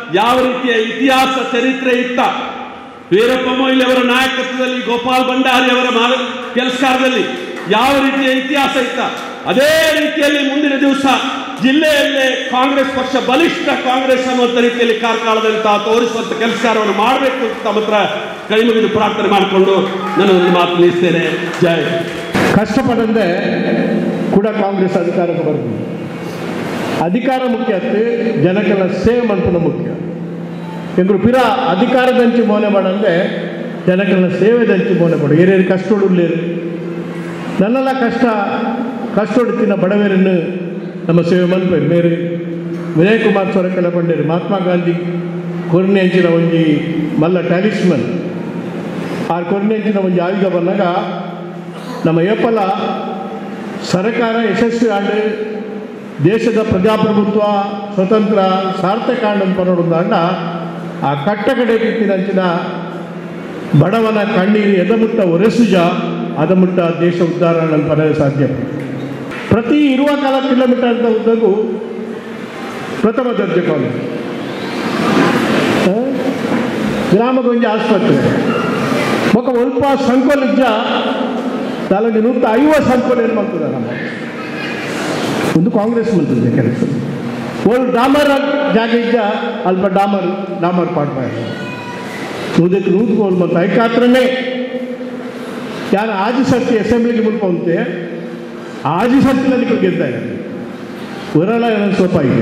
ಯಾವ ರೀತಿಯ ಇತಿಹಾಸ ಚರಿತ್ರೆ ಇತ್ತ ವೀರಪ್ಪ ಮೊಯ್ಲಿ ಅವರ ನಾಯಕತ್ವದಲ್ಲಿ ಗೋಪಾಲ್ ಭಂಡಾರಿ ಅವರ ಮಾರ ಕೆಲಸಕಾರದಲ್ಲಿ ಯಾವ ರೀತಿಯ ಇತಿಹಾಸ ಇತ್ತ ಅದೇ ರೀತಿಯಲ್ಲಿ ಮುಂದಿನ ದಿವಸ ಜಿಲ್ಲೆಯಲ್ಲೇ ಕಾಂಗ್ರೆಸ್ ಪಕ್ಷ ಬಲಿಷ್ಠ ಕಾಂಗ್ರೆಸ್ ಅನ್ನುವಂಥ ರೀತಿಯಲ್ಲಿ ಕಾರ್ಕಾಳದಲ್ಲಿ ತಾವು ತೋರಿಸುವಂತ ಕೆಲಸಕಾರವನ್ನು ಮಾಡಬೇಕು ಅಂತ ತಮ್ಮ ಹತ್ರ ಕೈ ಮುಗಿದು ಪ್ರಾರ್ಥನೆ ಮಾಡಿಕೊಂಡು ನಾನು ಒಂದು ಮಾತು ನಿಲ್ಲಿಸ್ತೇನೆ ಜೈ ಕಷ್ಟಪಡಂದೆ ಕೂಡ ಕಾಂಗ್ರೆಸ್ ಅಧಿಕಾರಕ್ಕೆ ಬರ್ಬೋದು ಅಧಿಕಾರ ಮುಖ್ಯ ಅತ್ತೆ ಜನಕ್ಕೆಲ್ಲ ಸೇವೆ ಮನ್ಪುನ ಮುಖ್ಯ ಎಂಗ್ರು ಪಿರ ಅಧಿಕಾರದಂಚಿ ಮೋನೆ ಮಾಡಂದೆ ಜನಕ್ಕೆಲ್ಲ ಸೇವೆ ದಂಚಿ ಮೋನೆ ಮಾಡು ಏರೇರು ಕಷ್ಟ ಉಳ್ಳೇರು ನನ್ನೆಲ್ಲ ಕಷ್ಟ ಕಷ್ಟ ತಿನ್ನ ಬಡವರನ್ನು ನಮ್ಮ ಸೇವೆ ಮನ್ಪೇರು ಮೇರೆ ವಿನಯ್ ಕುಮಾರ್ ಸೊರಕೆಲ್ಲ ಬಂಡೇರು ಮಹಾತ್ಮ ಗಾಂಧಿ ಕೊರ್ನೆ ಅಂಚಿನ ಒಂಜಿ ಮಲ್ಲ ಟ್ಯಾಲಿಸ್ಮನ್ ಆ ಕೊರ್ನೆ ಅಂಚಿನ ಒಂಜಿ ಆಯುಧ ಬಂದಾಗ ನಮ್ಮ ಏಪಲ ಸರ್ಕಾರ ಯಶಸ್ವಿ ಆಂಡು ದೇಶದ ಪ್ರಜಾಪ್ರಭುತ್ವ ಸ್ವತಂತ್ರ ಸಾರ್ಥಕ ಆಂಡು ಪನೋಡುಂದಾಂಡ ಆ ಕಟ್ಟ ಕಡೆ ಕಿತ್ತಿನಂಚಿನ ಬಡವನ ಕಣ್ಣೀರು ಎದಮುಟ್ಟ ಒರೆಸುಜ ಅದಮುಟ್ಟ ದೇಶ ಉದ್ಧಾರ ಪಡೆಯಲು ಸಾಧ್ಯ ಪ್ರತಿ ಇರುವ ಕಾಲ ಕಿಲೋಮೀಟರ್ ಅಂತ ಉದ್ದಕ್ಕೂ ಪ್ರಥಮ ದರ್ಜೆ ಕಾಲೇಜು ಆ? ಗ್ರಾಮಗೊಂಜ ಆಸ್ಪತ್ರೆ ఒక ಒಲ್ಪ ಸಂಕೋಲಿಜ್ಜ ತಲೆಗೆ ನೂತ ಐವತ್ತು ಸಂಕೋಲ ಏನು ಮಾಡ್ತದೆ ನಮ್ಮ ಒಂದು ಕಾಂಗ್ರೆಸ್ ಮಂತ್ರಿದೆ ಕೆಲಸ ಒಂದು ಡಾಮರ್ ಜಾಗ ಇದ್ದ ಅಲ್ಪ ಡಾಮರ್ ಡಾಮರ್ ಪಾಠ ನೂದಕ್ಕೆ ನೂತ್ಕೋಲ್ ಮತ್ತು ಐಕಾತ್ರನೇ ಯಾರು ಆಜಿ ಸರ್ತಿ ಅಸೆಂಬ್ಲಿಗೆ ಮುಟ್ಕೊಂತೆ ಆಜಿ ಸರ್ತಿನಲ್ಲಿ ಗೆದ್ದ ಉರಳ ಏನೋ ಸ್ವಲ್ಪ ಇದೆ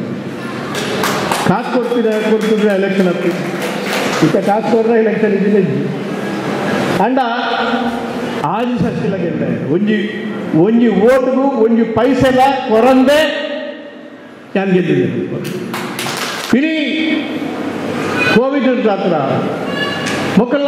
ಕಾಸು ಕೊಡ್ತಿದ್ರೆ ಕೊಡ್ತಿದ್ರೆ ಎಲೆಕ್ಷನ್ ಆಗ್ತದೆ ಇತ್ತ ಕಾಸು ಕೊಡ್ರೆ ಎಲೆಕ್ಷನ್ ಇದ್ದಿಲ್ಲ ಇದ್ದಿ ಅಂಡ ಆಜಿ ಸರ್ತಿಲ ಗೆದ್ದ ಒಂಜಿ ಒಂಜಿ ಓಟ್ಗೂ ಒಂಜಿ ಪೈಸೆಲ್ಲ ಕೊರಂದೆ ನಾನು ಗೆದ್ದಿದ್ದೆ ಇಡೀ ಕೋವಿಡ್ ಹತ್ರ ಮೊಕ್ಕಲ್ಲ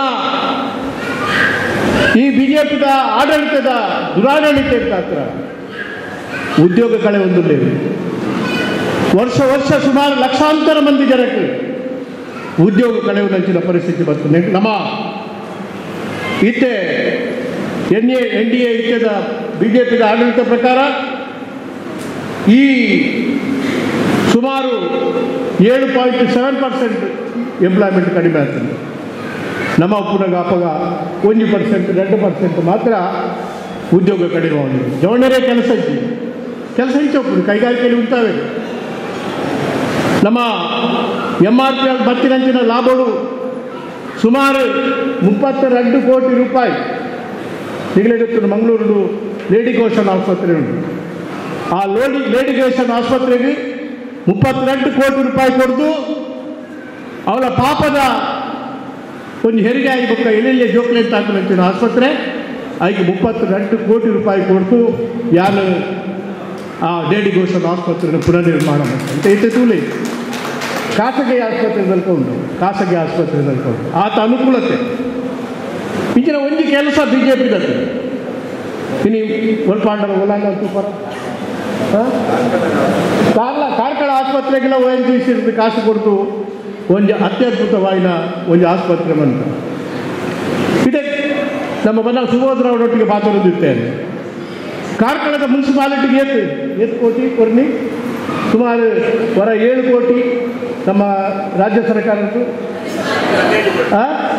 ಈ ಬಿಜೆಪಿದ ಆಡಳಿತದ ದುರಾಡಳಿತದ ಹತ್ರ ಉದ್ಯೋಗ ಕಳೆ ಒಂದು ಲೇವು ವರ್ಷ ವರ್ಷ ಸುಮಾರು ಲಕ್ಷಾಂತರ ಮಂದಿ ಜನಕ್ಕೆ ಉದ್ಯೋಗ ಕಳೆವು ನಂಚಿನ ಪರಿಸ್ಥಿತಿ ಬರ್ತದೆ ನಮ್ಮ ಇತ್ತೆ N A N D A ಇತ್ಯದ ಬಿ ಜೆ ಪಿದ ಆಡಳಿತ ಪ್ರಕಾರ ಈ ಸುಮಾರು ಏಳು ಪಾಯಿಂಟ್ ಸೆವೆನ್ ಪರ್ಸೆಂಟ್ ಎಂಪ್ಲಾಯ್ಮೆಂಟ್ ಕಡಿಮೆ ಆಗ್ತದೆ ನಮ್ಮ ಪುನಃ ಅಪಗ ಒಂದು ಪರ್ಸೆಂಟ್ ಎರಡು ಪರ್ಸೆಂಟ್ ಮಾತ್ರ ಉದ್ಯೋಗ ಕಡಿಮೆ ಆಗಿದೆ ಜವಣರೇ ಕೆಲಸ ಇದ್ದು ಕೆಲಸ ಹೆಚ್ಚು ಕೈಗಾರಿಕೆಯಲ್ಲಿ ಉಂಟಾವೆ ನಮ್ಮ ಎಮ್ ಆರ್ ಪಿ ಬತ್ತಿನಂಚಿನ ಲಾಭಗಳು ಸುಮಾರು ಮುಪ್ಪತ್ತೆರಡು ಕೋಟಿ ರೂಪಾಯಿ ಈಗಲೇ ಗೊತ್ತು ಮಂಗಳೂರು ಲೇಡಿ ಗೋಷನ್ ಆಸ್ಪತ್ರೆ ಉಂಟು ಆ ಲೋಡಿ ಲೇಡಿ ಗೋಷನ್ ಆಸ್ಪತ್ರೆಗೆ ಮುಪ್ಪತ್ತೆರಡು ಕೋಟಿ ರೂಪಾಯಿ ಕೊಡ್ದು ಅವಳ ಪಾಪದ ಒಂದು ಹೆರಿಗೆ ಆಗಿ ಬುಕ್ಕ ಎಲ್ಲೆಲ್ಲಿ ಜೋಕ್ಲೆ ಅಂತ ಹಾಕಿನ ಆಸ್ಪತ್ರೆ ಅದಕ್ಕೆ ಮುಪ್ಪತ್ತೆರಡು ಕೋಟಿ ರೂಪಾಯಿ ಕೊಡ್ತು ಯಾರು ಆ ಲೇಡಿ ಗೋಷನ್ ಆಸ್ಪತ್ರೆನ ಪುನರ್ನಿರ್ಮಾಣ ಮಾಡ್ತಾರೆ ಅಂತ ಇತ್ತೆ ತೂಲಿ ಖಾಸಗಿ ಆಸ್ಪತ್ರೆ ಉಂಟು ಖಾಸಗಿ ಆಸ್ಪತ್ರೆ ಉಂಟು ಆತ ಅನುಕೂಲತೆ ಇಂಚಿನ ಒಂಜಿ ಕೆಲಸ ಬಿ ಜೆ ಪಿದದ್ದು ಇನಿ ಒಲ್ಪಾಂಡರ ಒಲಾಂಗ ಸೂಪರ್ ಕಾರ್ಲ ಕಾರ್ಕಳ ಆಸ್ಪತ್ರೆಗೆಲ್ಲ ಒ ಎನ್ ಜಿ ಸಿ ಕಾಸು ಕೊಡ್ತು ಒಂದು ಅತ್ಯದ್ಭುತವಾಯಿನ ಒಂದು ಆಸ್ಪತ್ರೆ ಬಂತ ಇದೇ ನಮ್ಮ ಮನ ಸುಬೋಧ್ ಅವರೊಟ್ಟಿಗೆ ಮಾತಾಡೋದಿರ್ತೇನೆ ಕಾರ್ಕಳದ ಮುನ್ಸಿಪಾಲಿಟಿಗೆ ಏತು ಏತು ಕೋಟಿ ಕೊರ್ನಿ ಸುಮಾರು ಹೊರ ಏಳು ಕೋಟಿ ನಮ್ಮ ರಾಜ್ಯ ಸರ್ಕಾರದ್ದು ಆ?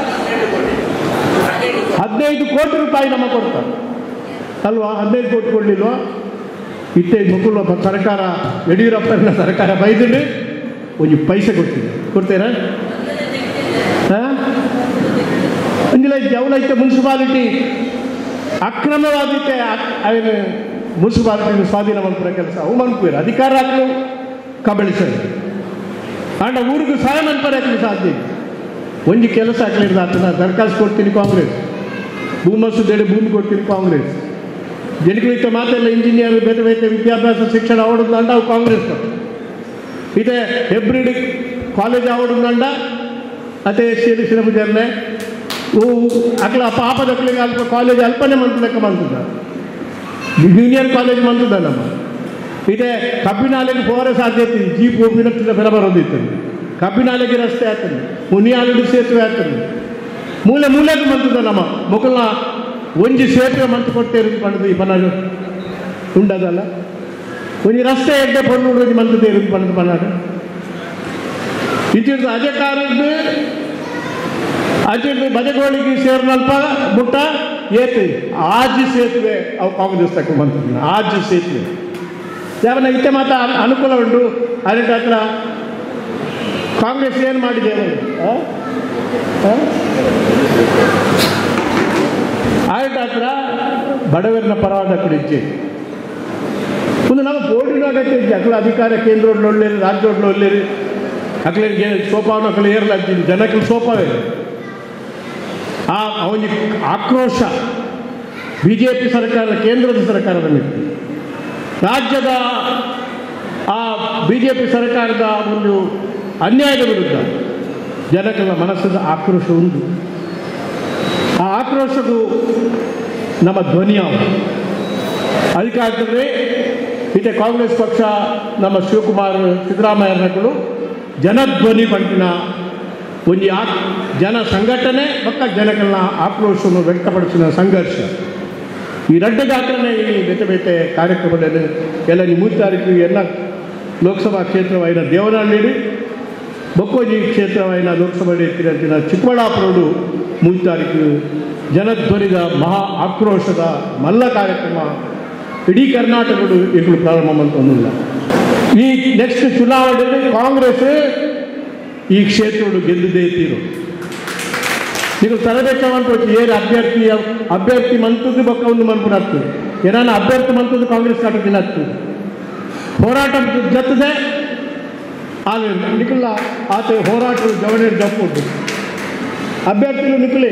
ಹದಿನೈದು ಕೋಟಿ ರೂಪಾಯಿ ನಮ್ಮ ಕೊಡ್ತಾರೆ ಅಲ್ವಾ ಹದಿನೈದು ಕೋಟಿ ಕೊಡಲಿಲ್ವಾ ಇಟ್ಟೆ ಮಕ್ಕಳು ಸರ್ಕಾರ ಯಡಿಯೂರಪ್ಪನ ಸರ್ಕಾರ ಬೈದಿದ್ದು ಒಂದು ಪೈಸೆ ಕೊಡ್ತೀವಿ ಕೊಡ್ತೀರಾ ಹಾಂ ಅಂದಿಲ್ಲ ಜವಲೈತೆ ಮುನ್ಸಿಪಾಲಿಟಿ ಅಕ್ರಮವಾದಿತ್ತೆ ಅವನು ಮುನ್ಸಿಪಾಲಿಟಿ ಸ್ವಾಧೀನ ಮಂತ್ರ ಕೆಲಸ ಅವು ಮನ್ಪುರು ಅಧಿಕಾರ ಹಾಕಲು ಕಬಳಿಸರು ಆಂಡ ಊರಿಗೂ ಸಹಾಯ ಮನ್ಪರೆ ಹಾಕಲು ಸಾಧ್ಯ ಇಲ್ಲ. ಒಂದು ಕೆಲಸ ಹಾಕಲಿಲ್ಲ ಆತನ ದರಖಾಸ್ತು ಕೊಡ್ತೀನಿ ಕಾಂಗ್ರೆಸ್ ಭೂಮಸ್ಸು ದೇಡಿ ಭೂಮಿ ಕೊಡ್ತೀನಿ ಕಾಂಗ್ರೆಸ್ ಜನಗಳಿಗೆ ಮಾತೆಲ್ಲ ಇಂಜಿನಿಯರ್ ಬೇರೆ ಬೇರೆ ವಿದ್ಯಾಭ್ಯಾಸ ಶಿಕ್ಷಣ ಆವಡುದಂಡ ಅವು ಕಾಂಗ್ರೆಸ್ ಇದೆ ಹೆಬ್ರಿಡ್ ಕಾಲೇಜ್ ಆವಡುದಂಡ ಅದೇ ಸೇರಿ ಶ್ರೀಮುಜರ್ನೆ ಓ ಅಕ್ಲ ಪಾಪದ ಅಕ್ಲಿಗೆ ಅಲ್ಪ ಕಾಲೇಜ್ ಅಲ್ಪನೆ ಮಂತ್ ಲೆಕ್ಕ ಮಂತದ ಜೂನಿಯರ್ ಕಾಲೇಜ್ ಮಂತದ ನಮ್ಮ ಇದೆ ಕಬ್ಬಿನಾಲೆಗೆ ಹೋರ ಸಾಧ್ಯತೆ ಜೀಪ್ ಹೋಗಿನ ಬೆಲೆ ಬರೋದಿತ್ತು ಕಬ್ಬಿನಾಲೆಗೆ ರಸ್ತೆ ಆಗ್ತದೆ ಮುನಿಯಾಲಡಿ ಸೇತುವೆ ಆಗ್ತದೆ ಮೂಲೆ ಮೂಲೆಗೆ ಮಂತದ ನಮ್ಮ ಮೊಕಲ್ನ ಒಂಜಿ ಸೇತುವೆ ಮಂತು ಕೊಟ್ಟೇರು ಪಣದು ಈ ಪನಾಡು ಉಂಡದಲ್ಲ ಒಂಜಿ ರಸ್ತೆ ಎಡ್ಡೆ ಪೊಣ್ಣು ಮಂತದೆ ಇருந்து ಪಣದು ಪನಾಡು ಇಂಚಿಡ್ದು ಅಧಿಕಾರದ್ದು ಅಂಚಿಡ್ದು ಬಜಗೋಳಿಗೆ ಸೇರಿನಲ್ಪ ಮುಟ್ಟ ಏತು ಆಜಿ ಸೇತುವೆ ಅವು ಕಾಂಗ್ರೆಸ್ ತಕ್ಕ ಬಂತು ಆಜಿ ಸೇತುವೆ ಯಾವನ ಇತ್ತೆ ಮಾತ್ರ ಅನು- ಅನುಕೂಲ ಉಂಟು ಅದಕ್ಕೆ ಹತ್ರ ಕಾಂಗ್ರೆಸ್ ಏನು ಮಾಡಿದೆ ಆ? ಆ? ಆಯ್ತು ಹತ್ರ ಬಡವರಿನ ಪರವಾದ ಕುಡಿಚ್ಚಿ ಒಂದು ನಾವು ಬೋರ್ಡಿನ ಅಗತ್ಯ ಇದ್ದೆ ಅಕಲ ಅಧಿಕಾರ ಕೇಂದ್ರದಲ್ಲಿ ಒಳ್ಳೆಯದು ರಾಜ್ಯದಲ್ಲಿ ಒಳ್ಳೆಯದು ಅಕಲಿಗೆ ಸೋಪಾವನ್ನು ಅಕಲು ಏರ್ಲಾಗ್ತಿದ್ದು ಜನಕ್ಕೆ ಸೋಪವೇ ಆ ಅವನಿಗೆ ಆಕ್ರೋಶ ಬಿ ಜೆ ಪಿ ಸರ್ಕಾರದ ಕೇಂದ್ರದ ಸರ್ಕಾರದ ಮೇಲೆ ರಾಜ್ಯದ ಆ ಬಿ ಜೆ ಪಿ ಸರ್ಕಾರದ ಒಂದು ಅನ್ಯಾಯದ ವಿರುದ್ಧ ಜನಗಳ ಮನಸ್ಸಿನ ಆಕ್ರೋಶ ಉಂಟು ಆ ಆಕ್ರೋಶಕ್ಕೂ ನಮ್ಮ ಧ್ವನಿಯ ಅದಕ್ಕಾಗ್ತದೆ ಇತ್ತೆ ಕಾಂಗ್ರೆಸ್ ಪಕ್ಷ ನಮ್ಮ ಶಿವಕುಮಾರ್ ಸಿದ್ದರಾಮಯ್ಯನಗಳು ಜನಧ್ವನಿ ಪಂಟಿನ ಒಂದು ಆ ಜನ ಸಂಘಟನೆ ಮತ್ತು ಜನಗಳನ್ನ ಆಕ್ರೋಶವನ್ನು ವ್ಯಕ್ತಪಡಿಸಿದ ಸಂಘರ್ಷ ಈ ರಡ್ಡ ಗಾತ್ರನೇ ಈ ಬೇತೆ ಬೇತೆ ಕಾರ್ಯಕ್ರಮದಲ್ಲಿ ಎಲ್ಲ ಈ ಮೂರು ತಾರೀಕು ಎಲ್ಲ ಲೋಕಸಭಾ ಕ್ಷೇತ್ರವಾಯಿನ ದೇವನಹಳ್ಳಿ ಬೊಕ್ಕೋಜಿ ಕ್ಷೇತ್ರವಾಯಿನ ಲೋಕಸಭಾ ಎತ್ತಿನ ಚಿಕ್ಕಬಳ್ಳಾಪುರಡು ಮೂರು ತಾರೀಕು ಜನಧ್ವನಿದ ಮಹಾ ಆಕ್ರೋಶದ ಮಲ್ಲ ಕಾರ್ಯಕ್ರಮ ಇಡೀ ಕರ್ನಾಟಕಡು ಈಗಲೂ ಪ್ರಾರಂಭ ಮಂತೊಂದಿಲ್ಲ ಈ ನೆಕ್ಸ್ಟ್ ಚುನಾವಣೆಯಲ್ಲಿ ಕಾಂಗ್ರೆಸ್ ಈ ಕ್ಷೇತ್ರಗಳು ಗೆದ್ದುದೇ ತೀರು ನೀವು ತರಬೇಕಂತ ಏರು ಅಭ್ಯರ್ಥಿ ಅಭ್ಯರ್ಥಿ ಮಂತದ್ದು ಬೊಕ್ಕ ಒಂದು ಮನ್ಪುನಾಗ್ತದೆ ಏನಾನ ಅಭ್ಯರ್ಥಿ ಮಂತದ್ದು ಕಾಂಗ್ರೆಸ್ ಕಾಟದಿನ ಆಗ್ತದೆ ಹೋರಾಟ ಜತ್ತದೆ ಆದರೆ ನಿಖಿಲ ಆತ ಹೋರಾಟ ಜವಳಿ ಜಪ್ಪುಂಟು ಅಭ್ಯರ್ಥಿಗಳು ನಿಖಿಲೆ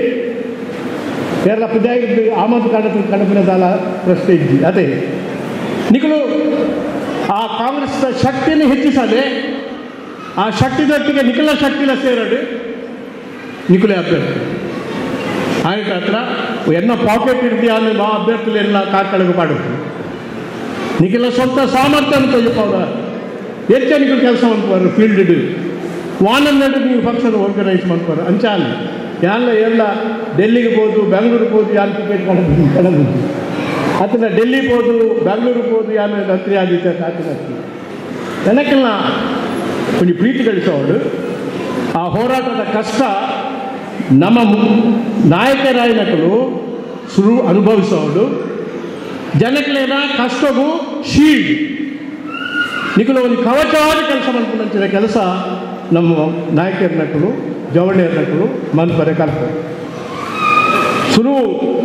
ಕೇರಳ ಪುದಾಯಿದ್ದು ಆಮದು ಕಡಪ ಕಡಪಿನ ದಾಲ ಪ್ರಶ್ನೆ ಇದ್ದಿ ಅದೇ ನಿಖಲು ಆ ಕಾಂಗ್ರೆಸ್ ಶಕ್ತಿಯನ್ನು ಹೆಚ್ಚಿಸದೆ ಆ ಶಕ್ತಿದೊಟ್ಟಿಗೆ ನಿಖಿಲ ಶಕ್ತಿಲ ಸೇರಡು ನಿಖುಲೆ ಅಭ್ಯರ್ಥಿ ಆಯ್ತು ಹತ್ರ ಎನ್ನ ಪಾಕೆಟ್ ಇರ್ದಿ ಆಮೇಲೆ ಬಾ ಅಭ್ಯರ್ಥಿಗಳು ಎಲ್ಲ ಕಾರ್ಕಳಗೆ ಪಾಡುದು ನಿಖಿಲ ಸ್ವಂತ ಸಾಮರ್ಥ್ಯ ಅಂತ ಅವರ ಹೆಚ್ಚು ನಿಖಿಲ್ ಕೆಲಸ ಮಾಡ್ತಾರೆ ಫೀಲ್ಡ್ ವಾನನ್ ನಡು ನೀವು ಪಕ್ಷದ ಆರ್ಗನೈಸ್ ಮಾಡ್ತಾರೆ ಅಂಚಾಲ ಎಲ್ಲ ಎಲ್ಲ ಡೆಲ್ಲಿಗೆ ಹೋದು ಬೆಂಗಳೂರಿಗೆ ಹೋದು ಯಾರು ಟಿಕೆಟ್ ಕಳೆದು ಕಳೆದು ಆತನ ಡೆಲ್ಲಿ ಹೋದು ಬೆಂಗಳೂರಿಗೆ ಹೋದು ಯಾರು ರಾತ್ರಿ ಆದಿತ್ಯ ಆತನ ಜನಕ್ಕೆಲ್ಲ ಒಂದು ಪ್ರೀತಿ ಗಳಿಸೋಳು ಆ ಹೋರಾಟದ ಕಷ್ಟ ನಮ್ಮ ಮು- ನಾಯಕರಾಯನಕರು ಶುರು ಅನುಭವಿಸೋಳು ಜನಕ್ಲೇನ ಕಷ್ಟಗೂ ಶೀಲ್ಡ್ ನಿಖಲು ಒಂದು ಕವಚವಾದ ಕೆಲಸ ಮಾಡ್ಕೊಂಡಂತಿದ ಕೆಲಸ ನಮ್ಮ ನಾಯಕರನಕರು ಜವಳಿಯರ್ನಕರು ಮನ್ಪರೆ ಕಲ್ಪ ಶುರು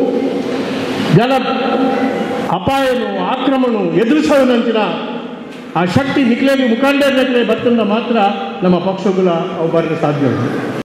ಜನ ಅಪಾಯನು ಆಕ್ರಮಣ ಎದುರಿಸೋನಂತಿನ ಆ ಶಕ್ತಿ ನಿಖಲೆಗೆ ಮುಖಂಡರನಕ್ಕೆ ಬರ್ತಂದ ಮಾತ್ರ ನಮ್ಮ ಪಕ್ಷಗಳ ಅವು ಬರಲು ಸಾಧ್ಯ ಉಂಟು